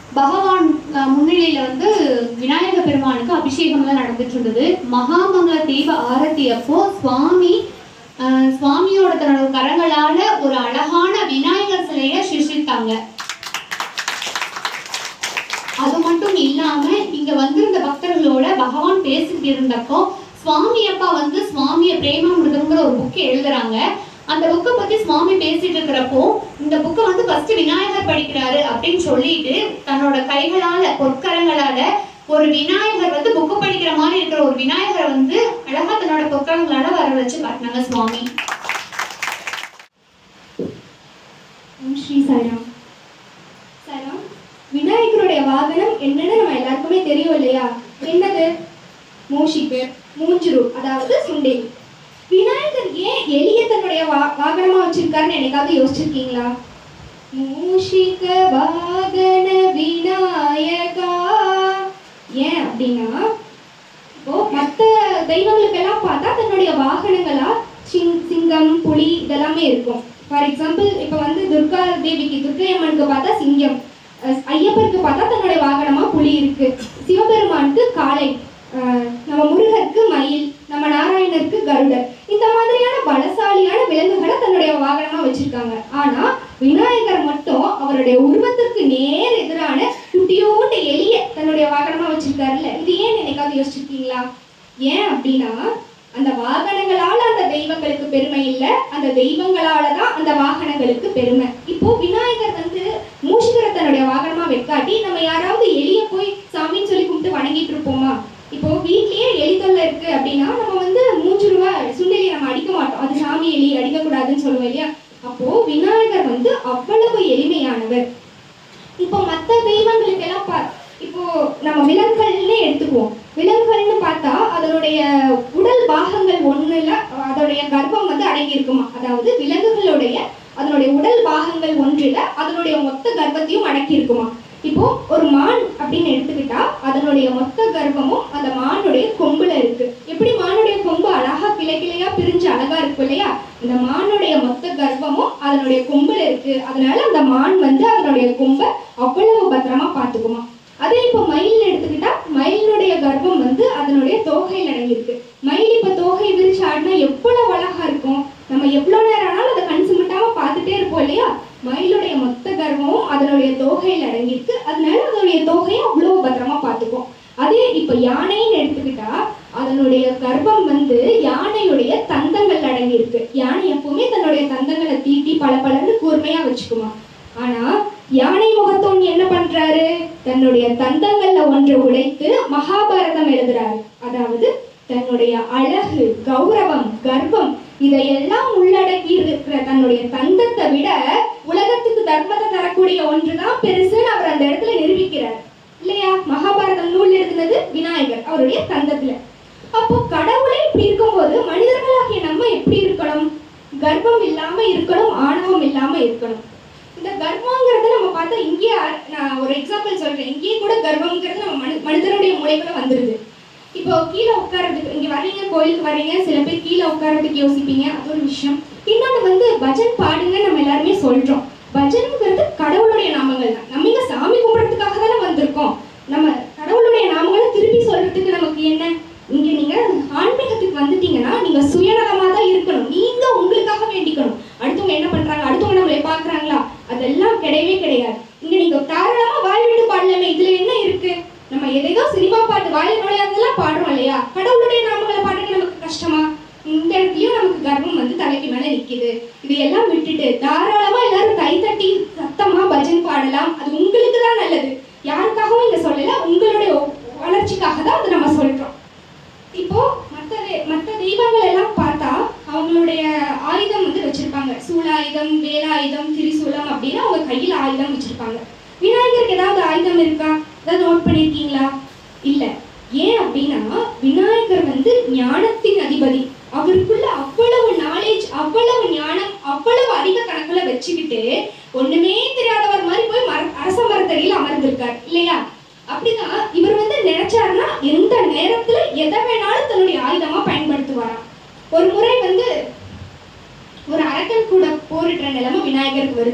பகவான் அஹ், முன்னிலையில வந்து விநாயக பெருமானுக்கு அபிஷேகம் எல்லாம் நடந்துட்டு இருந்தது மகாமங்கள தீப ஆரத்தி அப்போ சுவாமி அஹ், சுவாமியோட தன்னோட கரங்களால ஒரு அழகான விநாயகர் சிலையை சிருஷ்டித்தாங்க அது மட்டும் இல்லாம இங்க வந்திருந்த பக்தர்களோட பகவான் பேசிட்டு இருந்தப்போ சுவாமி அப்பா வந்து சுவாமிய பிரேமாமிருதம்ங்கிற ஒரு புக்கை எழுதுறாங்க அந்த புக்கை பத்தி சுவாமி பேசிட்டு இருக்கிறப்போ இந்த புக்கை வந்து ஃபர்ஸ்ட் விநாயகர் படிக்கிறாரு அப்படின்னு சொல்லிட்டு தன்னோட கைகளால பொற்கரங்களால ஒரு விநாயகர் வந்து புக்கு படிக்கிற மாதிரி இருக்கிற ஒரு விநாயகரை வந்து அழகா தன்னோட பொற்கரங்களால வர வச்சு காட்டினாங்க சுவாமி ஓம் ஸ்ரீ சாய்ராம் சாய்ராம் விநாயகருடைய வாகனம் என்னன்னு நம்ம எல்லாருக்குமே தெரியும் இல்லையா என்னது மூஷிக்கு மூஞ்சுரு அதாவது சுண்டேலி விநாயகர் ஏன் எலிய தன்னுடைய வா வாகனமா வச்சிருக்காருன்னு என்னைக்காவது யோசிச்சிருக்கீங்களா மூஷிக வாகன விநாயகா ஏன் அப்படின்னா இப்போ மற்ற தெய்வங்களுக்கெல்லாம் பார்த்தா தன்னுடைய வாகனங்களா சிங் சிங்கம் புலி இதெல்லாமே இருக்கும் ஃபார் எக்ஸாம்பிள் இப்போ வந்து துர்கா தேவிக்கு துர்க்கை அம்மனுக்கு பார்த்தா சிங்கம் அஹ் ஐயப்பருக்கு பார்த்தா தன்னுடைய வாகனமா புலி இருக்கு சிவபெருமானுக்கு காளை அஹ் நம்ம முருகருக்கு மயில் நம்ம நாராயணருக்கு கருடர் இந்த மாதிரியான பலசாலியான விலங்குகளை தன்னுடைய வாகனமா வச்சிருக்காங்க ஆனா விநாயகர் மட்டும் அவருடைய உருவத்திற்கு நேர் எதிரான குட்டியோண்டு எலிய தன்னுடைய வாகனமா வச்சிருக்காருல்ல இது ஏன் என்னைக்காவது யோசிச்சிருக்கீங்களா ஏன் அப்படின்னா அந்த வாகனங்களால அந்த தெய்வங்களுக்கு பெருமை இல்ல அந்த தெய்வங்களால தான் அந்த வாகனங்களுக்கு பெருமை இப்போ விநாயகர் வந்து மூஷிகரை தன்னுடைய வாகனமா வைக்காட்டி நம்ம யாராவது எலிய போய் சாமின்னு சொல்லி கும்பிட்டு வணங்கிட்டு இருப்போமா இப்போ வீட்லயே எலி தொல்லை இருக்கு அப்படின்னா நம்ம வந்து மூன்று ரூபா சுண்டெலி நம்ம அடிக்க மாட்டோம் அது சாமி எலி அடிக்கக்கூடாதுன்னு சொல்லுவோம் இல்லையா அப்போ விநாயகர் வந்து அவ்வளவு எளிமையானவர் இப்போ மற்ற தெய்வங்களுக்கு எல்லாம் பா இப்போ நம்ம விலங்குகள்னே எடுத்துக்குவோம் விலங்குகள்னு பார்த்தா அதனுடைய உடல் பாகங்கள் ஒண்ணுல அதனுடைய கர்ப்பம் வந்து அடங்கி இருக்குமா அதாவது விலங்குகளுடைய அதனுடைய உடல் பாகங்கள் ஒன்றில அதனுடைய மொத்த கர்ப்பத்தையும் அடக்கி இருக்குமா இப்போ ஒரு மான் அப்படின்னு எடுத்துக்கிட்டா அதனுடைய மொத்த கர்ப்பமும் அந்த மானுடைய கொம்புல இருக்கு எப்படி மானுடைய கொம்பு அழகா கிளை கிளையா பிரிஞ்சு அழகா இருக்கும் இல்லையா அந்த மானுடைய மொத்த கர்ப்பமும் அதனுடைய கொம்புல இருக்கு அதனால அந்த மான் வந்து அதனுடைய கொம்பை அவ்வளவு பத்திரமா பார்த்துக்குமா அதே இப்போ மயில் எடுத்துக்கிட்டா மயிலினுடைய கர்ப்பம் வந்து அதனுடைய தோகையில் அடங்கியிருக்கு மயில் இப்போ தோகை விரிச்சு ஆடினா எவ்வளவு அழகா இருக்கும் நம்ம எவ்வளவு நேரம் ஆனாலும் அதை கண் சிமிட்டாம பார்த்துட்டே இருப்போம் இல்லையா மயிலுடைய மொத்த கர்ப்பமும் அதனுடைய தோகையில் அடங்கியிருக்கு அதனால அதனுடைய தோகையை அவ்வளவு பத்திரமா பார்த்துக்கும் அதே இப்போ யானைன்னு எடுத்துக்கிட்டா அதனுடைய கர்ப்பம் வந்து யானையுடைய தந்தங்கள் அடங்கி இருக்கு யானை எப்பவுமே தன்னுடைய தந்தங்களை தீட்டி பல பலன்னு கூர்மையா வச்சுக்குமா ஆனா யானை முகத்தோன் என்ன பண்றாரு தன்னுடைய தந்தங்கள்ல ஒன்றை உடைத்து மகாபாரதம் எழுதுறாரு அதாவது தன்னுடைய அழகு கௌரவம் கர்ப்பம் இதையெல்லாம் உள்ளடக்கி இருக்கிற தன்னுடைய தந்தத்தை விட உலகத்துக்கு தர்மத்தை தரக்கூடிய ஒன்றுதான் பெருசுன்னு அவர் அந்த இடத்துல நிரூபிக்கிறார் இல்லையா மகாபாரதம் நூல் எழுதினது விநாயகர் அவருடைய தந்தத்துல அப்போ கடவுளே இப்படி இருக்கும்போது மனிதர்களாகிய நம்ம எப்படி இருக்கணும் கர்ப்பம் இல்லாம இருக்கணும் ஆணவம் இல்லாம இருக்கணும் இந்த கர்ப்பங்கிறத நம்ம பார்த்தா இங்கேயே அ- நான் ஒரு எக்ஸாம்பிள் சொல்றேன் இங்கேயே கூட கர்ப்பம்ங்கிறது நம்ம மனி மனிதனுடைய மூளைக்குள்ள வந்துருது இப்போ கீழே உட்கார்றதுக்கு இங்க வர்றீங்க கோயிலுக்கு வர்றீங்க சில பேர் கீழே உட்கார்றதுக்கு யோசிப்பீங்க அது ஒரு விஷயம் இன்னொன்று வந்து பஜன் பாடுங்க நம்ம எல்லாருமே சொல்றோம் பஜன்ங்கிறது கடவுளுடைய நாமங்கள் தான் நம்ம இங்க சாமி கும்பிட்றதுக்காக தானே வந்திருக்கோம் நம்ம கடவுளுடைய நாமங்களை திருப்பி சொல்றதுக்கு நமக்கு என்ன இங்க நீங்க ஆன்மீகத்துக்கு வந்துட்டீங்கன்னா நீங்க சுயநலமா தான் இருக்கணும் நீங்க உங்களுக்காக வேண்டிக்கணும் அடுத்தவங்க என்ன பண்றாங்க அடுத்தவங்க நம்மளை பாக்குறாங்களா அதெல்லாம் கிடையவே கிடையாது இங்க நீங்க தாராளமா வாய் விட்டு பாடலாமே இதுல என்ன இருக்கு நம்ம எதையோ சினிமா பாட்டு வாயில நுழையாதெல்லாம் பாடுறோம் இல்லையா கடவுளுடைய நாமங்களை பாடுறது நமக்கு கஷ்டமா இந்த இடத்துலயும் நமக்கு கர்ப்பம் வந்து தலைக்கு மேல நிக்குது இதையெல்லாம் விட்டுட்டு தாராளமா எல்லாரும் கைத்தட்டி சத்தமா பஜன் பாடலாம் அது உங்களுக்கு தான் நல்லது யாருக்காகவும் இங்க சொல்லல உங்களுடைய வளர்ச்சிக்காக தான் அதை நம்ம சொல்றோம் இப்போ மற்ற மற்ற தெய்வங்கள் எல்லாம் பார்த்தா அவங்களுடைய ஆயுதம் வந்து வச்சிருப்பாங்க சூலாயுதம் வேலாயுதம் திரிசூலம் அப்படின்னு அவங்க கையில் ஆயுதம் வச்சிருப்பாங்க விநாயகருக்கு ஏதாவது ஆயுதம் இருக்கா ஏதாவது நோட் பண்ணியிருக்கீங்களா இல்ல ஏன் அப்படின்னா விநாயகர் வந்து ஞானத்தின் அதிபதி அவருக்குள்ள அவ்வளவு நாலேஜ் அவ்வளவு ஞானம் அவ்வளவு அதிக கணக்குல வச்சுக்கிட்டு ஒண்ணுமே தெரியாதவர் மாதிரி போய் மர அரச மரத்தடியில் அமர்ந்திருக்கார் இல்லையா அப்படிதான் இவர் வந்து நினைச்சாருன்னா எந்த நேரத்துல எதை வேணாலும் தன்னுடைய ஆயுதமா பயன்படுத்துவாராம் ஒரு முறை வந்து ஒரு அரக்கன் கூட போரிடுற நிலைமை விநாயகருக்கு வருது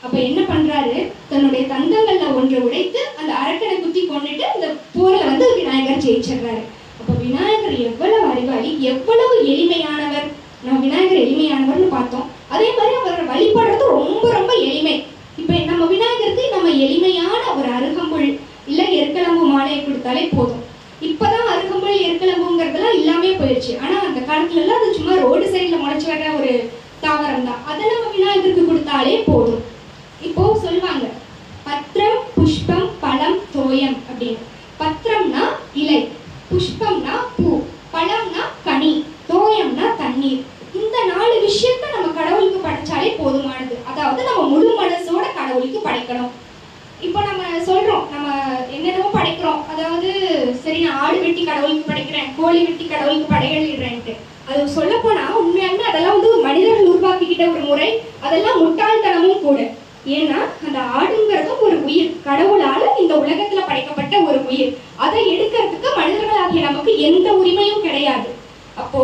அப்ப என்ன பண்றாரு தன்னுடைய தந்தங்கள்ல ஒன்றை உடைத்து அந்த அரக்கனை குத்தி கொண்டுட்டு அந்த போர்ல வந்து விநாயகர் ஜெயிச்சிடுறாரு அப்ப விநாயகர் எவ்வளவு அறிவாளி எவ்வளவு எளிமையானவர் நம்ம விநாயகர் எளிமையானவர்னு பார்த்தோம் அதே மாதிரி அவர் வழிபடுறது ரொம்ப ரொம்ப எளிமை இப்ப நம்ம விநாயகருக்கு நம்ம எளிமையான ஒரு அருகம்புல் இல்ல எருக்கலம்பு மாலையை கொடுத்தாலே போதும் இப்பதான் அருகம்புல் எருக்கலம்புங்கிறதெல்லாம் இல்லாமே போயிடுச்சு ஆனா அந்த காலத்துல எல்லாம் அது சும்மா ரோடு சைடுல முளைச்சு வர ஒரு தாவரம் தான் அதை நம்ம விநாயகருக்கு கொடுத்தாலே போதும் இப்போ சொல்லுவாங்க பத்திரம் புஷ்பம் பழம் தோயம் அப்படின்னு பத்திரம்னா இலை புஷ்பம்னா பூ பழம்னா கனி தோயம்னா தண்ணீர் இந்த நாலு விஷயத்த நம்ம கடவுளுக்கு படைச்சாலே போதுமானது அதாவது நம்ம முழு மனசோட கடவுளுக்கு படைக்கணும் இப்போ நம்ம சொல்றோம் நம்ம என்னென்னமோ படைக்கிறோம் அதாவது சரி நான் ஆடு வெட்டி கடவுளுக்கு படைக்கிறேன் கோழி வெட்டி கடவுளுக்கு படையலிடுறேன்ட்டு அது சொல்ல போனா உண்மையாலுமே அதெல்லாம் வந்து மனிதர்கள் உருவாக்கிக்கிட்ட ஒரு முறை அதெல்லாம் முட்டாள்தனமும் கூட ஏன்னா அந்த ஆடுங்கிறதும் ஒரு உயிர் கடவுளால இந்த உலகத்துல படைக்கப்பட்ட ஒரு உயிர் அதை எடுக்கிறதுக்கு மனிதர்களாகிய நமக்கு எந்த உரிமையும் கிடையாது அப்போ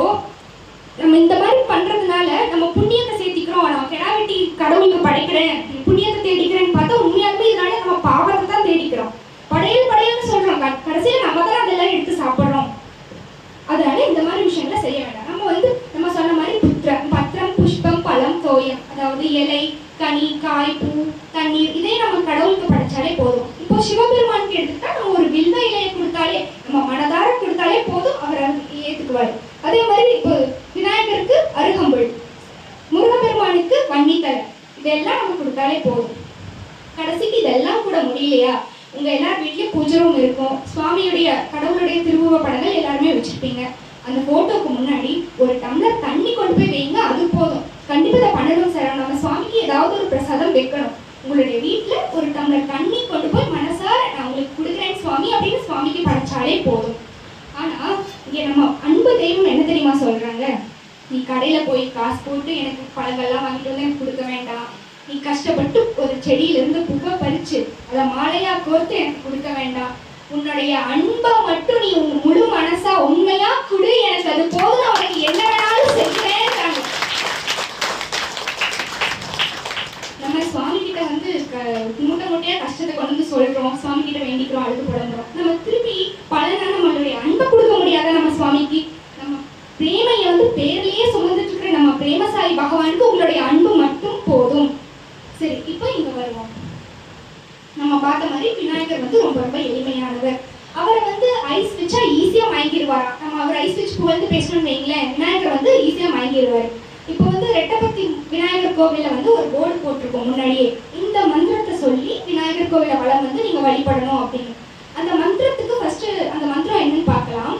நம்ம இந்த மாதிரி பண்றதுனால நம்ம புண்ணியத்தை சேர்த்திக்கிறோம் நான் கிடா வெட்டி கடவுளுக்கு படைக்கிறேன் புண்ணியத்தை தேடிக்கிறேன்னு பார்த்தா உண்மையாலுமே இதனால நம்ம பாவத்தை தான் தேடிக்கிறோம் படையல் படையல்னு சொல்றோம் க- கடைசியில நம்ம தான் அதெல்லாம் எடுத்து சாப்பிடுறோம் அதனால இந்த மாதிரி விஷயங்களை செய்ய வேண்டாம் நம்ம வந்து நம்ம சொன்ன மாதிரி புத்திரம் பத்திரம் புஷ்பம் பழம் தோயம் அதாவது இலை கனி காய் பூ தண்ணீர் இதே நம்ம கடவுளுக்கு படைச்சாலே போதும் இப்போ சிவபெருமானுக்கு எடுத்துக்கிட்டா நம்ம ஒரு வில்வ இலையை கொடுத்தாலே நம்ம மனதார கொடுத்தாலே போதும் அவர் அதை ஏத்துக்குவார் அதே மாதிரி இப்போ விநாயகருக்கு அருகம்புல் முருகப்பெருமானுக்கு வன்னித்தலை இதெல்லாம் நம்ம கொடுத்தாலே போதும் கடைசிக்கு இதெல்லாம் கூட முடியலையா உங்க எல்லார் வீட்லயும் பூஜை ரூம் இருக்கும் சுவாமியுடைய கடவுளுடைய திருவுருவ படங்கள் எல்லாருமே வச்சிருப்பீங்க அந்த போட்டோக்கு முன்னாடி ஒரு டம்ளர் தண்ணி கொண்டு போய் வைங்க அது போதும் கண்டிப்பா இதை பண்ணணும் சார் நம்ம சுவாமிக்கு ஏதாவது ஒரு பிரசாதம் வைக்கணும் உங்களுடைய வீட்ல ஒரு டம்ளர் தண்ணி கொண்டு போய் மனசார நான் உங்களுக்கு கொடுக்குறேன் சுவாமி அப்படின்னு சுவாமிக்கு படைச்சாலே போதும் ஆனா இங்க நம்ம அன்பு தெய்வம் என்ன தெரியுமா சொல்றாங்க நீ கடையில போய் காசு போட்டு எனக்கு பழங்கள்லாம் வாங்கிட்டு வந்து எனக்கு கொடுக்க வேண்டாம் நீ கஷ்டப்பட்டு ஒரு செடியில இருந்து பூவை பறிச்சு அதை மாலையா கோர்த்து எனக்கு கொடுக்க வேண்டாம் உன்னுடைய அன்பை மட்டும் நீ உன் முழு மனசா உண்மையா கொடு எனக்கு அது போதும் நான் உனக்கு என்ன வேணாலும் செய்கிறேன்றாங்க நம்ம சுவாமி கிட்ட வந்து க- மூட்டை மூட்டையா கஷ்டத்தை கொண்டு வந்து சொல்றோம் சுவாமி கிட்ட வேண்டிக்கிறோம் அழுது புலம்புறோம் நம்ம திருப்பி பலனா நம்மளுடைய அன்பை கொடுக்க முடியாத நம்ம சுவாமிக்கு நம்ம பிரேமையை வந்து பேர்லயே சுமந்துட்டு இருக்கிற நம்ம பிரேமசாலி பகவானுக்கு உங்களுடைய அன்பு மட்டும் போதும் சரி இப்போ இங்க வருவோம் நம்ம பார்த்த மாதிரி விநாயகர் வந்து ரொம்ப ரொம்ப எளிமையானவர் அவரை வந்து ஐஸ் வச்சா ஈஸியா மயங்கிடுவாராம் நம்ம அவர் ஐஸ் வச்சு புகழ்ந்து பேசணும்னு வைங்களேன் விநாயகர் வந்து ஈஸியா மயங்கிடுவார் இப்போ வந்து ரெட்டபக்தி விநாயகர் கோவில்ல வந்து ஒரு போர்டு போட்டிருக்கோம் முன்னாடியே இந்த மந்திரத்தை சொல்லி விநாயகர் கோவில வளம் வந்து நீங்க வழிபடணும் அப்படின்னு அந்த மந்திரத்துக்கு ஃபர்ஸ்ட் அந்த மந்திரம் என்னன்னு பார்க்கலாம்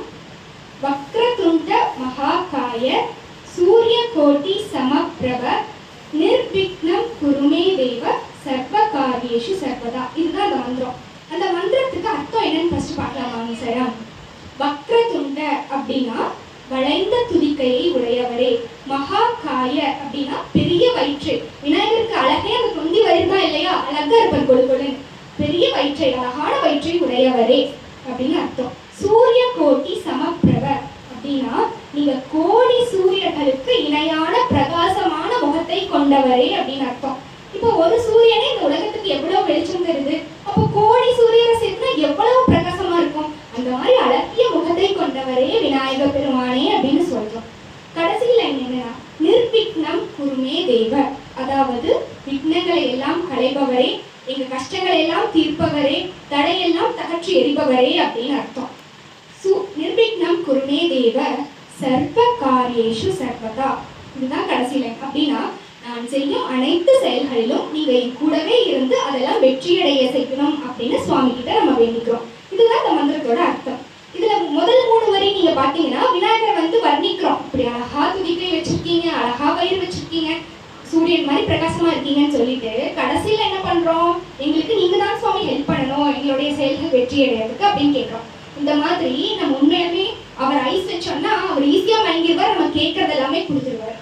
வக்ரதுண்ட மகாகாய சூரிய கோட்டி சமப்பிரப நிர்விக்னம் குருமே தேவ சர்வ காரியேஷு சர்வதா இதுதான் அந்த மந்திரம் அந்த மந்திரத்துக்கு அர்த்தம் என்னன்னு ஃபர்ஸ்ட் பார்க்கலாம் வாங்க சார் வக்ரதுண்ட அப்படின்னா வளைந்த துதிக்கையை உடையவரே மகாகாய அப்படின்னா பெரிய வயிற்று விநாயகருக்கு அழகே அந்த தொந்தி வயிறு தான் இல்லையா அழகா இருப்பார் கொழு கொழுன்னு பெரிய வயிற்றை அழகான வயிற்றை உடையவரே அப்படின்னு அர்த்தம் சூரிய கோட்டி சமப்பிரப அப்படின்னா நீங்க கோடி சூரியர்களுக்கு இணையான பிரகாசமான முகத்தை கொண்டவரே அப்படின்னு அர்த்தம் இப்போ ஒரு சூரியனே இந்த உலகத்துக்கு எவ்வளவு வெளிச்சம் தருது அப்போ கோடி சூரியரை சேர்த்துனா எவ்வளவு பிரகாசமா இருக்கும் அந்த மாதிரி அழகிய முகத்தை கொண்டவரே விநாயக பெருமானே அப்படின்னு சொல்றோம் கடைசியில் என்னன்னா நிர்விக்னம் குருமே தேவ அதாவது விக்னங்களை எல்லாம் களைபவரே எங்க கஷ்டங்களை எல்லாம் தீர்ப்பவரே தடையெல்லாம் தகற்றி எறிபவரே அப்படின்னு அர்த்தம் சு நிர்விக்னம் குருமே தேவ சர்வ காரியேஷு சர்வதா இதுதான் கடைசி லைன் அப்படின்னா நான் செய்யும் அனைத்து செயல்களிலும் நீங்க என் கூடவே இருந்து அதெல்லாம் வெற்றியடைய செய்யணும் அப்படின்னு சுவாமி கிட்ட நம்ம வேண்டிக்கிறோம் இதுதான் இந்த மந்திரத்தோட அர்த்தம் இதுல முதல் மூணு வரி நீங்க பாத்தீங்கன்னா விநாயகரை வந்து வர்ணிக்கிறோம் இப்படி அழகா துதிக்கை வச்சிருக்கீங்க அழகா வயிறு வச்சிருக்கீங்க சூரியன் மாதிரி பிரகாசமா இருக்கீங்கன்னு சொல்லிட்டு கடைசியில என்ன பண்றோம் எங்களுக்கு நீங்க தான் சுவாமி ஹெல்ப் பண்ணணும் எங்களுடைய செயல்கள் வெற்றி அடையறதுக்கு அப்படின்னு கேட்கிறோம் இந்த மாதிரி நம்ம உண்மையாவே அவர் ஐஸ் வச்சோம்னா அவர் ஈஸியா மயங்கிடுவார் நம்ம கேட்கறது எல்லாமே கொடுத்துருவார்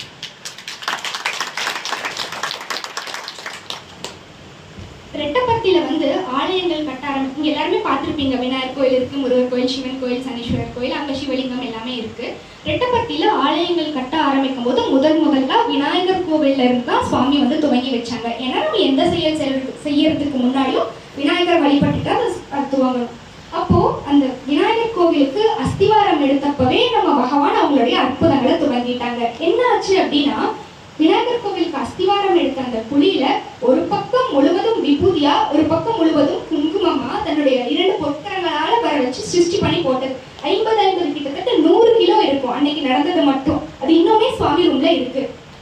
ரெட்டப்பத்தில கோயில்ல வந்து ஆலயங்கள் கட்ட ஆரம்பி இங்க எல்லாருமே பார்த்திருப்பீங்க விநாயகர் கோயில் இருக்கு முருகர் கோயில் சிவன் கோயில் சனீஸ்வரர் கோயில் அங்க சிவலிங்கம் எல்லாமே இருக்கு ரெட்டப்பட்டியில ஆலயங்கள் கட்ட ஆரம்பிக்கும் போது முதல் முதல்ல விநாயகர் கோவில்ல இருந்து தான் சுவாமி வந்து துவங்கி வச்சாங்க ஏன்னா நம்ம எந்த செயல் செய்யறது- செய்யறதுக்கு முன்னாடியும் விநாயகர் வழிபட்டுட்டு அது அது துவங்கணும் அப்போ அந்த விநாயகர் கோவிலுக்கு அஸ்திவாரம் எடுத்தப்பவே நம்ம பகவான் அவங்களுடைய அற்புதங்களை துவங்கிட்டாங்க என்ன ஆச்சு அப்படின்னா விநாயகர் கோவிலுக்கு அஸ்திவாரம் எடுத்த அந்த குழியில ஒரு பக்கம் முழுவதும் விபூதியா ஒரு பக்கம் முழுவதும் குங்குமமா தன்னுடைய இரண்டு பொற்கரங்களால வர வச்சு சிருஷ்டி பண்ணி போட்டது ஐம்பது ஐம்பது கிட்டத்தட்ட நூறு கிலோ இருக்கும் அன்னைக்கு நடந்தது மட்டும் அது இன்னுமே சுவாமி ரூம்ல இருக்கு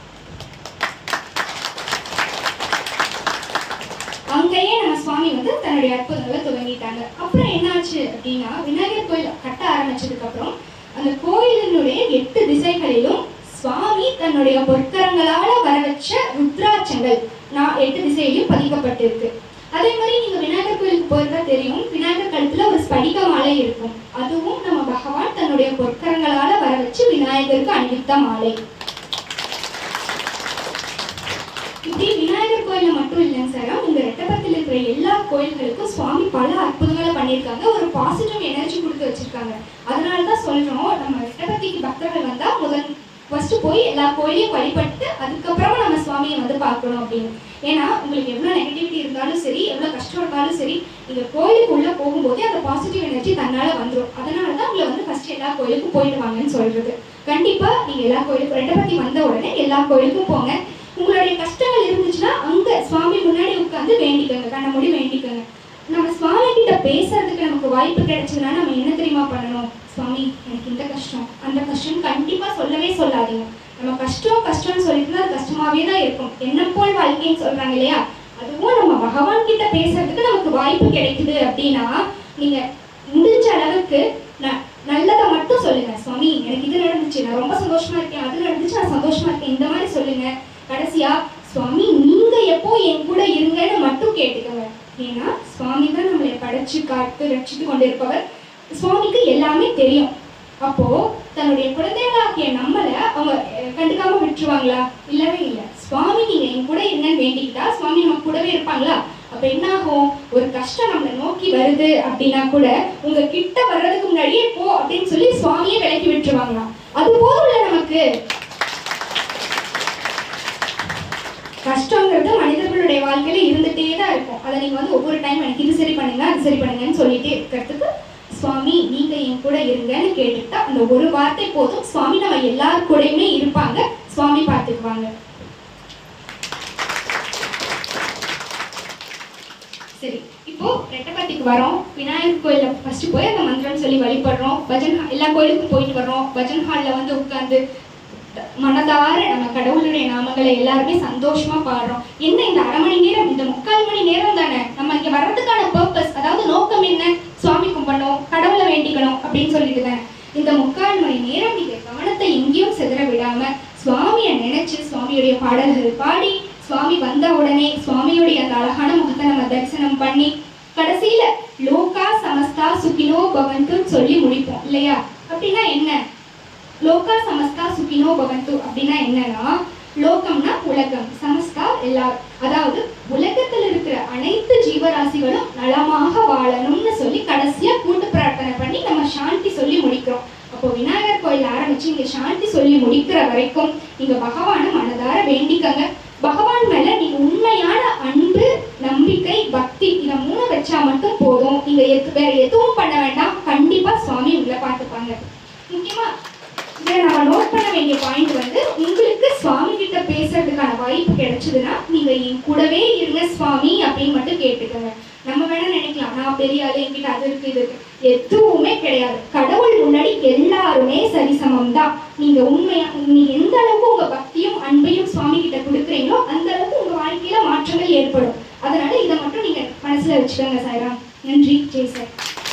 அங்கேயே நம்ம சுவாமி வந்து தன்னுடைய அற்புதங்களை துவங்கிட்டாங்க அப்புறம் என்னாச்சு அப்படின்னா விநாயகர் கோயில் கட்ட ஆரம்பிச்சதுக்கு அப்புறம் அந்த கோயிலினுடைய எட்டு திசைகளிலும் சுவாமி தன்னுடைய பொற்கரங்களால வர வச்ச ருத்ராட்சங்கள் நான் எட்டு திசையிலும் பதிக்கப்பட்டிருக்கு அதே மாதிரி நீங்க விநாயகர் கோயிலுக்கு போயிருந்தா தெரியும் விநாயகர் கழுத்துல ஒரு ஸ்படிக மாலை இருக்கும் அதுவும் நம்ம பகவான் தன்னுடைய பொற்கரங்களால வர வச்சு விநாயகருக்கு அணிவித்த மாலை இப்படி விநாயகர் கோயில்ல மட்டும் இல்லைங்க சார் உங்க ரெட்டப்பத்தில் இருக்கிற எல்லா கோயில்களுக்கும் சுவாமி பல அற்புதங்களை பண்ணியிருக்காங்க ஒரு பாசிட்டிவ் எனர்ஜி கொடுத்து வச்சிருக்காங்க அதனால தான் சொல்றோம் நம்ம ரெட்டப்பத்திக்கு பக்தர்கள் வந்தா முதல் ஃபர்ஸ்ட் போய் எல்லா கோயிலையும் வழிபட்டு அதுக்கப்புறமா நம்ம சுவாமியை வந்து பார்க்கணும் அப்படின்னு ஏன்னா உங்களுக்கு எவ்வளோ நெகட்டிவிட்டி இருந்தாலும் சரி எவ்வளோ கஷ்டம் இருந்தாலும் சரி நீங்க கோயிலுக்கு உள்ள போகும்போதே அந்த பாசிட்டிவ் எனர்ஜி தன்னால வந்துடும் அதனால தான் உங்களை வந்து ஃபர்ஸ்ட் எல்லா கோயிலுக்கும் போயிட்டு வாங்கன்னு சொல்றது கண்டிப்பா நீங்க எல்லா கோயிலுக்கும் ரெட்டப்பத்தி வந்த உடனே எல்லா கோயிலுக்கும் போங்க உங்களுடைய கஷ்டங்கள் இருந்துச்சுன்னா அங்க சுவாமி முன்னாடி உட்கார்ந்து வேண்டிக்கோங்க கண்ண மூடி வேண்டிக்கோங்க நம்ம சுவாமி கிட்ட பேசுறதுக்கு நமக்கு வாய்ப்பு கிடைச்சதுன்னா நம்ம என்ன தெரியுமா பண்ணணும் சுவாமி எனக்கு இந்த கஷ்டம் அந்த கஷ்டம் கண்டிப்பா சொல்லவே சொல்லாதீங்க நம்ம கஷ்டம் கஷ்டம்னு சொல்லிட்டு அது கஷ்டமாவே தான் இருக்கும் என்ன போல் வாழ்க்கைன்னு சொல்றாங்க இல்லையா அதுவும் நம்ம பகவான் கிட்ட பேசுறதுக்கு நமக்கு வாய்ப்பு கிடைக்குது அப்படின்னா நீங்க முடிஞ்ச அளவுக்கு ந- நல்லதை மட்டும் சொல்லுங்க சுவாமி எனக்கு இது நடந்துச்சு நான் ரொம்ப சந்தோஷமா இருக்கேன் அது நடந்துச்சு நான் சந்தோஷமா இருக்கேன் இந்த மாதிரி சொல்லுங்க கடைசியா சுவாமி நீங்க எப்போ என் கூட இருங்கன்னு மட்டும் கேட்டுக்கோங்க ஏன்னா சுவாமி தான் நம்மளை படைச்சு காத்து ரட்சித்து கொண்டிருப்பவர் சுவாமிக்கு எல்லாமே தெரியும் அப்போ தன்னுடைய குழந்தைகளாகிய நம்மளை அவங்க அஹ், கண்டுக்காம விட்டுருவாங்களா இல்லவே இல்லை சுவாமி நீங்க என் கூட இருங்கன்னு வேண்டிக்கிட்டா சுவாமி நம்ம கூடவே இருப்பாங்களா அப்ப என்ன ஆகும் ஒரு கஷ்டம் நம்மளை நோக்கி வருது அப்படின்னா கூட உங்க கிட்ட வர்றதுக்கு முன்னாடியே போ அப்படின்னு சொல்லி சுவாமியே விலக்கி விட்டுருவாங்களாம் அது போதும்ல நமக்கு கஷ்டங்கிறது மனிதர்களுடைய வாழ்க்கையில இருந்துட்டே தான் இருக்கும் அதை நீங்க வந்து ஒவ்வொரு டைம் எனக்கு இது சரி பண்ணுங்க அது சரி பண்ணுங்கன்னு சொல்லிட்டே இருக்கிறதுக்கு சுவாமி நீங்க என் கூட இருங்கன்னு கேட்டுட்டா அந்த ஒரு வார்த்தை போதும் சுவாமி நம்ம எல்லார் கூடயுமே இருப்பாங்க சுவாமி பார்த்துக்குவாங்க சரி இப்போ ரெட்டப்பாத்திக்கு வரோம் விநாயகர் கோயில்ல ஃபர்ஸ்ட் போய் அந்த மந்திரம் சொல்லி வழிபடுறோம் பஜன் ஹா- எல்லா கோயிலுக்கும் போயிட்டு வர்றோம் பஜன் ஹால்ல வந்து உட்கார்ந்து மனதார நம்ம கடவுளுடைய நாமங்களை எல்லாருமே சந்தோஷமா பாடுறோம் என்ன இந்த அரை மணி நேரம் இந்த முக்கால் மணி நேரம் தானே நம்ம இங்க வர்றதுக்கான பர்பஸ் அதாவது நோக்கம் என்ன சுவாமி கும்பிடணும் கடவுளை வேண்டிக்கணும் அப்படின்னு சொல்லிட்டு தானே இந்த முக்கால் மணி நேரம் நீங்க கவனத்தை எங்கேயும் சிதற விடாம சுவாமியை நினைச்சு சுவாமியுடைய பாடல்கள் பாடி சுவாமி வந்த உடனே சுவாமியுடைய அந்த அழகான முகத்தை நம்ம தரிசனம் பண்ணி கடைசியில லோகா சமஸ்தா சுகினோ பவந்துன்னு சொல்லி முடிப்போம் இல்லையா அப்படின்னா என்ன லோகா சமஸ்தா சுகினோ பவந்து அப்படின்னா என்னன்னா லோகம்னா உலகம் சமஸ்தா எல்லா அதாவது உலகத்தில் இருக்கிற அனைத்து ஜீவராசிகளும் நலமாக வாழணும்னு சொல்லி கடைசியா கூட்டு பிரார்த்தனை பண்ணி நம்ம சாந்தி சொல்லி முடிக்கிறோம் அப்போ விநாயகர் கோயில் ஆரம்பிச்சு இங்க சாந்தி சொல்லி முடிக்கிற வரைக்கும் நீங்க பகவானை மனதார வேண்டிக்கங்க பகவான் மேல நீங்க உண்மையான அன்பு நம்பிக்கை பக்தி இதை மூணு வச்சா மட்டும் போதும் நீங்க எது வேற எதுவும் பண்ண வேண்டாம் கண்டிப்பா சுவாமி உங்களை பார்த்துப்பாங்க முக்கியமா இதை நம்ம நோட் பண்ண வேண்டிய பாயிண்ட் வந்து உங்களுக்கு சுவாமி கிட்ட பேசுறதுக்கான வாய்ப்பு கிடைச்சதுன்னா நீங்க என் கூடவே இருங்க சுவாமி அப்படின்னு மட்டும் கேட்டுக்கோங்க நம்ம வேணா நினைக்கலாம் நான் பெரிய ஆளு என்கிட்ட அது இருக்கு இது இருக்கு எதுவுமே கிடையாது கடவுள் முன்னாடி எல்லாருமே சரிசமம் தான் நீங்க உண்மையா நீங்க எந்த அளவுக்கு உங்க பக்தியும் அன்பையும் சுவாமி கிட்ட கொடுக்குறீங்களோ அந்த அளவுக்கு உங்க வாழ்க்கையில மாற்றங்கள் ஏற்படும் அதனால இதை மட்டும் நீங்க மனசுல வச்சுக்கோங்க சாய்ராம் நன்றி ஜெய் சார்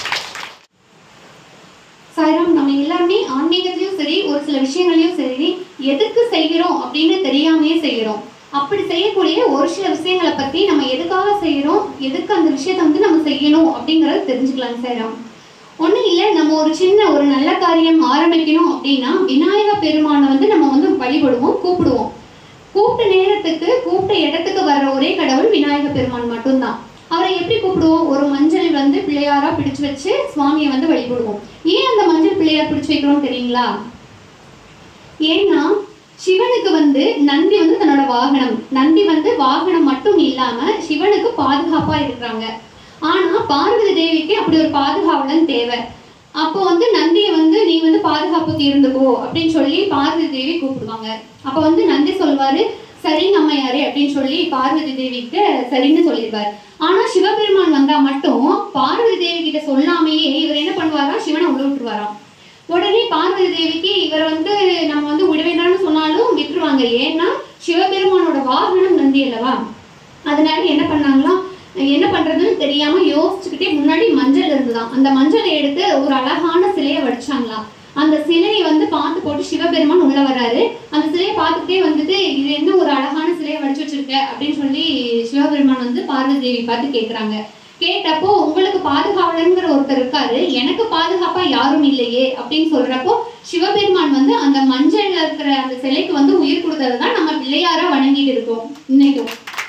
சாய்ராம் நம்ம எல்லாருமே ஆன்மீகத்திலயும் சரி ஒரு சில விஷயங்களையும் சரி எதுக்கு செய்கிறோம் அப்படின்னு தெரியாமையே செய்கிறோம் அப்படி செய்யக்கூடிய ஒரு சில விஷயங்களை பத்தி நம்ம எதுக்காக செய்கிறோம் எதுக்கு அந்த விஷயத்தை வந்து நம்ம செய்யணும் அப்படிங்கறத தெரிஞ்சுக்கலாம் சாய்ராம் ஒண்ணும் இல்லை நம்ம ஒரு சின்ன ஒரு நல்ல காரியம் ஆரம்பிக்கணும் அப்படின்னா விநாயக பெருமானை வந்து நம்ம வந்து வழிபடுவோம் கூப்பிடுவோம் கூப்பிட்ட நேரத்துக்கு கூப்பிட்ட இடத்துக்கு வர்ற ஒரே கடவுள் விநாயக பெருமான் மட்டும்தான் அவரை எப்படி கூப்பிடுவோம் ஒரு மஞ்சள் வந்து பிள்ளையாரா பிடிச்சு வச்சு சுவாமியை வந்து வழிபடுவோம் ஏன் அந்த மஞ்சள் பிள்ளையார் பிடிச்சு வைக்கிறோம் தெரியுங்களா ஏன்னா சிவனுக்கு வந்து நந்தி வந்து தன்னோட வாகனம் நந்தி வந்து வாகனம் மட்டும் இல்லாம சிவனுக்கு பாதுகாப்பா இருக்கிறாங்க ஆனா பார்வதி தேவிக்கு அப்படி ஒரு பாதுகாவலன் தேவை அப்போ வந்து நந்தியை வந்து நீ வந்து பாதுகாப்புக்கு இருந்துக்கோ அப்படின்னு சொல்லி பார்வதி தேவி கூப்பிடுவாங்க அப்போ வந்து நந்தி சொல்வாரு சரிங்க அம்மையாரே அப்படின்னு சொல்லி பார்வதி தேவிக்கு சரின்னு சொல்லிடுவார் ஆனா சிவபெருமான் வந்தா மட்டும் பார்வதி தேவி கிட்ட சொல்லாமையே இவர் என்ன பண்ணுவாரா சிவனை உள்ள விட்டுருவாராம் உடனே பார்வதி தேவிக்கு இவர் வந்து நம்ம வந்து விட வேண்டாம்னு சொன்னாலும் விட்டுருவாங்க ஏன்னா சிவபெருமானோட வாகனம் நந்தி அல்லவா அதனால என்ன பண்ணாங்களாம் என்ன பண்றதுன்னு தெரியாம யோசிச்சுக்கிட்டே முன்னாடி மஞ்சள் இருந்துதான் அந்த மஞ்சளை எடுத்து ஒரு அழகான சிலையை வடிச்சாங்களாம் அந்த சிலையை வந்து பார்த்து போட்டு சிவபெருமான் உள்ள வராரு அந்த சிலையை பார்த்துக்கிட்டே வந்துட்டு இது என்ன ஒரு அழகான சிலையை வடிச்சு வச்சிருக்க அப்படின்னு சொல்லி சிவபெருமான் வந்து பார்வதி தேவி பார்த்து கேக்குறாங்க கேட்டப்போ உங்களுக்கு பாதுகாவலங்கிற ஒருத்தர் இருக்காரு எனக்கு பாதுகாப்பா யாரும் இல்லையே அப்படின்னு சொல்றப்போ சிவபெருமான் வந்து அந்த மஞ்சள்ல இருக்கிற அந்த சிலைக்கு வந்து உயிர் கொடுத்தது தான் நம்ம பிள்ளையாரா வணங்கிட்டு இருக்கோம் இன்னைக்கும்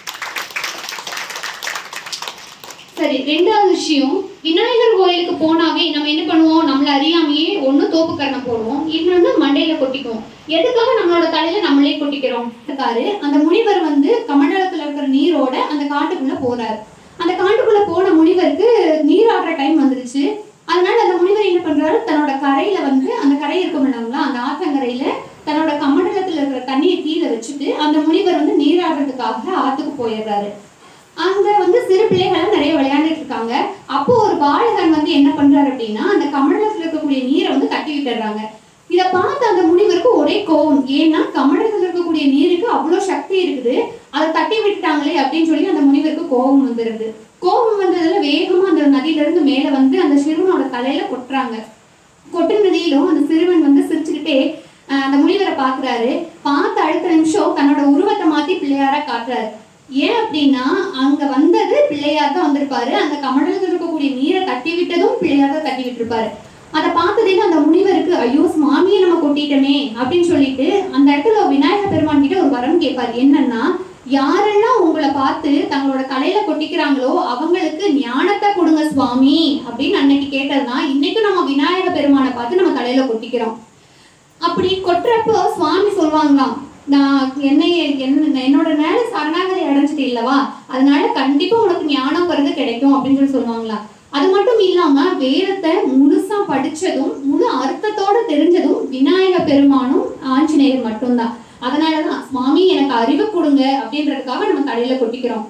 சரி ரெண்டாவது விஷயம் விநாயகர் கோயிலுக்கு போனாவே நம்ம என்ன பண்ணுவோம் நம்மள அறியாமையே ஒண்ணு தோப்பு கரணம் போடுவோம் இன்னொன்னு மண்டையில கொட்டிக்குவோம் எதுக்காக நம்மளோட தலையில நம்மளே கொட்டிக்கிறோம் இருக்காரு அந்த முனிவர் வந்து கமண்டலத்துல இருக்கிற நீரோட அந்த காட்டுக்குள்ள போறாரு அந்த காட்டுக்குள்ள போன முனிவருக்கு நீராடுற டைம் வந்துருச்சு அதனால அந்த முனிவர் என்ன பண்றாரு தன்னோட கரையில வந்து அந்த கரை இருக்கும் இல்லைங்களா அந்த ஆத்தங்கரையில தன்னோட கமண்டலத்துல இருக்கிற தண்ணியை கீழே வச்சுட்டு அந்த முனிவர் வந்து நீராடுறதுக்காக ஆத்துக்கு போயிடுறாரு அங்க வந்து சிறு பிள்ளைகள் நிறைய விளையாண்டுட்டு இருக்காங்க அப்போ ஒரு பாலகன் வந்து என்ன பண்றாரு அப்படின்னா அந்த கமண்டலத்துல இருக்கக்கூடிய நீரை வந்து தட்டி விட்டுறாங்க இத பார்த்து அந்த முனிவருக்கு ஒரே கோவம் ஏன்னா கமண்டலத்துல இருக்கக்கூடிய நீருக்கு அவ்வளவு சக்தி இருக்குது அதை தட்டி விட்டுட்டாங்களே அப்படின்னு சொல்லி அந்த முனிவருக்கு கோபம் வந்துருது கோபம் வந்ததுல வேகமா அந்த நதியில இருந்து மேல வந்து அந்த சிறுவனோட தலையில கொட்டுறாங்க கொட்டுனதிலும் அந்த சிறுவன் வந்து சிரிச்சுக்கிட்டே ஆஹ், அந்த முனிவரை பாக்குறாரு பார்த்த அடுத்த நிமிஷம் தன்னோட உருவத்தை மாத்தி பிள்ளையாரா காட்டுறாரு ஏன் அப்படின்னா அங்க வந்தது பிள்ளையார் தான் வந்திருப்பாரு அந்த கமண்டலத்தில் இருக்கக்கூடிய நீரை தட்டி விட்டதும் பிள்ளையார் தான் தட்டி விட்டிருப்பாரு அதை பார்த்ததே அந்த முனிவருக்கு ஐயோ சுவாமியை நம்ம கொட்டிட்டோமே அப்படின்னு சொல்லிட்டு அந்த இடத்துல விநாயகர் பெருமான் கிட்ட ஒரு வரம் கேட்பாரு என்னன்னா யாரெல்லாம் உங்களை பார்த்து தங்களோட தலையில கொட்டிக்கிறாங்களோ அவங்களுக்கு ஞானத்தை கொடுங்க சுவாமி அப்படின்னு அன்னைக்கு கேட்டதுதான் இன்னைக்கு நம்ம விநாயக பெருமானை பார்த்து நம்ம தலையில கொட்டிக்கிறோம் அப்படி கொட்டுறப்போ சுவாமி சொல்லுவாங்களாம் நான் என்னை என்ன என்னோட மேல சரணாகதி அடைஞ்சிட்டு இல்லவா அதனால கண்டிப்பா உனக்கு ஞானம் பிறகு கிடைக்கும் அப்படின்னு சொல்லி சொல்லுவாங்களா அது மட்டும் இல்லாம வேதத்தை முழுசா படிச்சதும் முழு அர்த்தத்தோட தெரிஞ்சதும் விநாயக பெருமானும் ஆஞ்சநேயர் மட்டும்தான் அதனாலதான் சுவாமி எனக்கு அறிவு கொடுங்க அப்படின்றதுக்காக நம்ம தலையில கொட்டிக்கிறோம்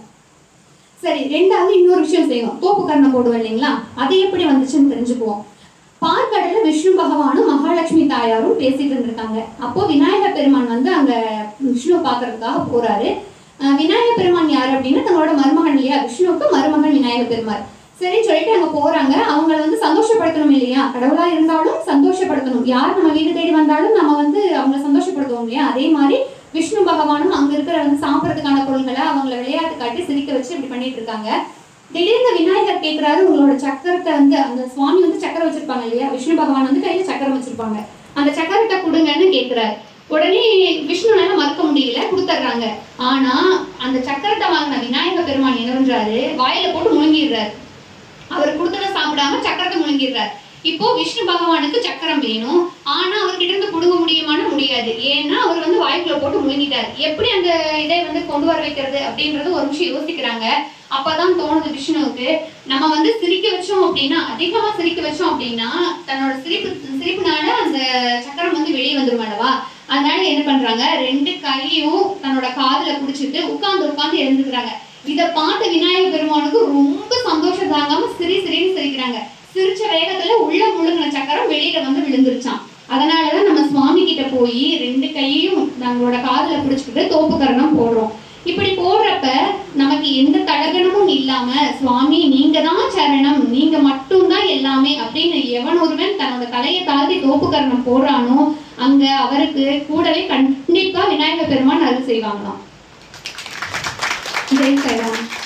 சரி ரெண்டாவது இன்னொரு விஷயம் செய்வோம் தோப்பு கர்ணம் போடுவோம் இல்லைங்களா அது எப்படி வந்துச்சுன்னு தெரிஞ்சுக்குவோம் பார்க்கடல விஷ்ணு பகவானும் மகாலட்சுமி தாயாரும் பேசிட்டு இருந்திருக்காங்க அப்போ விநாயகர் பெருமான் வந்து அங்க விஷ்ணுவை பார்க்கறதுக்காக போறாரு அஹ் விநாயகர் பெருமான் யார் அப்படின்னா தங்களோட மருமகன் இல்லையா விஷ்ணுவுக்கு மருமகன் விநாயகர் பெருமாள் சரின்னு சொல்லிட்டு அங்க போறாங்க அவங்கள வந்து சந்தோஷப்படுத்தணும் இல்லையா கடவுளா இருந்தாலும் சந்தோஷப்படுத்தணும் யார் நம்ம வீடு தேடி வந்தாலும் நம்ம வந்து அவங்கள சந்தோஷப்படுத்துவோம் இல்லையா அதே மாதிரி விஷ்ணு பகவானும் அங்க இருக்கிற வந்து சாப்பிடறதுக்கான பொருள்களை அவங்கள விளையாட்டு காட்டி சிரிக்க வச்சு இப்படி பண்ணிட்டு இருக்காங்க திடீர்னு விநாயகர் கேக்குறாரு உங்களோட சக்கரத்தை வந்து அந்த சுவாமி வந்து சக்கரம் வச்சிருப்பாங்க இல்லையா விஷ்ணு பகவான் வந்து கையில சக்கரம் வச்சிருப்பாங்க அந்த சக்கரத்தை கொடுங்கன்னு கேக்குறாரு உடனே விஷ்ணுனால மறுக்க முடியல கொடுத்துட்றாங்க ஆனா அந்த சக்கரத்தை வாங்கின விநாயக பெருமான் என்ன பண்றாரு வாயில போட்டு முழுங்கிடுறாரு அவர் கொடுத்ததை சாப்பிடாம சக்கரத்தை முழுங்கிடுறாரு இப்போ விஷ்ணு பகவானுக்கு சக்கரம் வேணும் ஆனா அவர்கிட்ட இருந்து புடுங்க முடியுமான்னு முடியாது ஏன்னா அவர் வந்து வாய்க்குள்ள போட்டு முழுங்கிட்டார் எப்படி அந்த இதை வந்து கொண்டு வர வைக்கிறது அப்படின்றது ஒரு நிமிஷம் யோசிக்கிறாங்க அப்பதான் தோணுது விஷ்ணுவுக்கு நம்ம வந்து சிரிக்க வச்சோம் அப்படின்னா அதிகமா சிரிக்க வச்சோம் அப்படின்னா தன்னோட சிரிப்பு சிரிப்புனால அந்த சக்கரம் வந்து வெளியே வந்துரும் அல்லவா அதனால என்ன பண்றாங்க ரெண்டு கையும் தன்னோட காதுல புடிச்சிட்டு உட்கார்ந்து உட்கார்ந்து எழுந்துக்கிறாங்க இத பார்த்த விநாயகர் பெருமானுக்கு ரொம்ப சந்தோஷம் தாங்காம சிரி சிரின்னு சிரிக்கிறாங்க சிரிச்ச வேகத்துல உள்ள முழுங்கின சக்கரம் வெளியில வந்து விழுந்துருச்சான் அதனாலதான் நம்ம சுவாமி கிட்ட போய் ரெண்டு கையையும் நம்மளோட காதுல பிடிச்சிக்கிட்டு தோப்பு கரணம் போடுறோம் இப்படி போடுறப்ப நமக்கு எந்த தடகணமும் இல்லாம சுவாமி நீங்க தான் சரணம் நீங்க மட்டும்தான் எல்லாமே அப்படின்னு எவன் ஒருவன் தன்னோட தலையை தாழ்த்தி தோப்பு கரணம் போடுறானோ அங்க அவருக்கு கூடவே கண்டிப்பா விநாயகர் பெருமான் அருள் செய்வாங்களாம் ஜெய் சைராம்